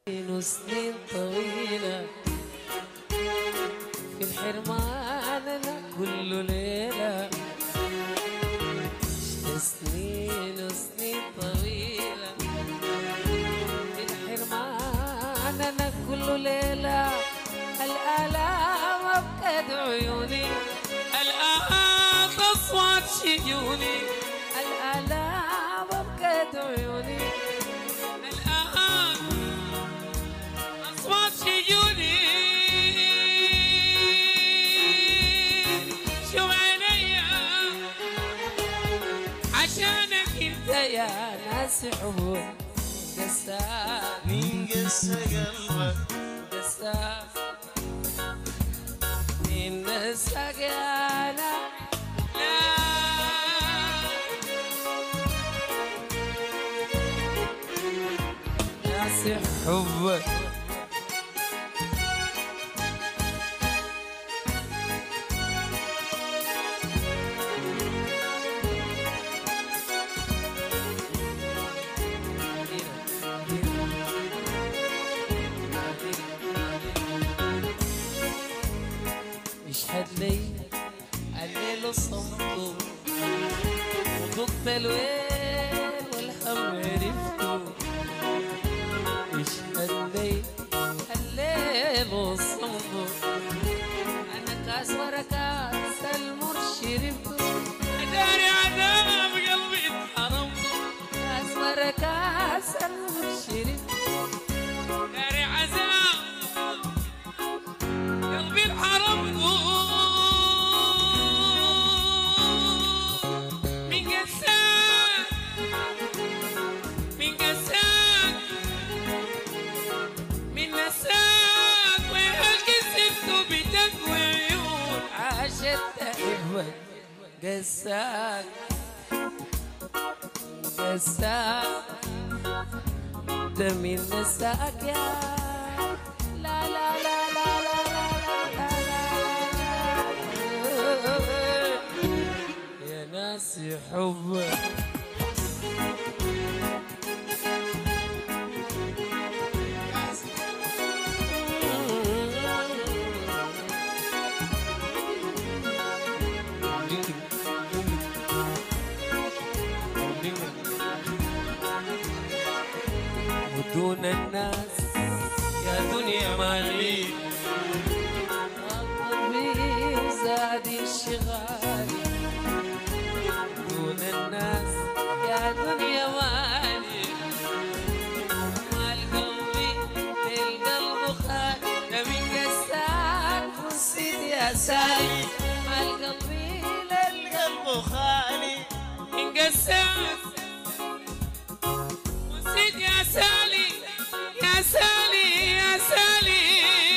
سنين طويلة في الحرمان أنا كل ليلة عشت سنين وسنين طويلة في الحرمان أنا كل ليلة الآلام أبكت عيوني الآن أصوات شجوني الآلام أبكت عيوني الآن أصوات شجوني شو عينيا عشانك انت يا ناس حبوب قسام مين قسى قلبك قسام من نسق انا لا ناس حبك يشهد لي الليل صمته وضد الويل والهم عرفته يشهد لي الليل صمته انا كاس ورا كاس المر شربته اداري عذاب قلبي اتحرمته كاس ورا كاس المر شربته داري عذاب قلبي انحرمته من قساك من قساك من نساك وهل كسبت بتقوى عيون عاشت تحبك قساك قساك ده من نساك يا لا لا لا لا لا لا لا لا يا ناس حبك ودون الناس يا دنيا مالي قلبي زاد انشغالي دون الناس يا دنيا مالي مال قلبي للقلب خالي ده من قساك نسيت يا سالي مال قلبي للقلب قلبه خالي من قساك نسيت يا سالي يا سالي يا سالي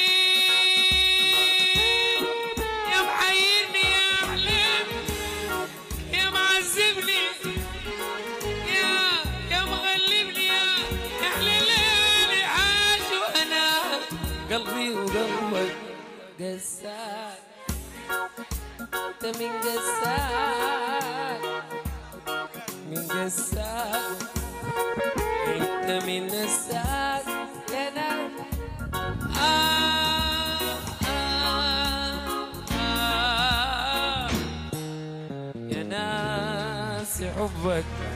يا محيرني يا حليم يا معذبني يا يا مغلبني يا يا حليلي عاش وانا قلبي وقلبك قساك انت من قساك من قساك انت من نساك يا ناس آه آه آه يا ناس حبك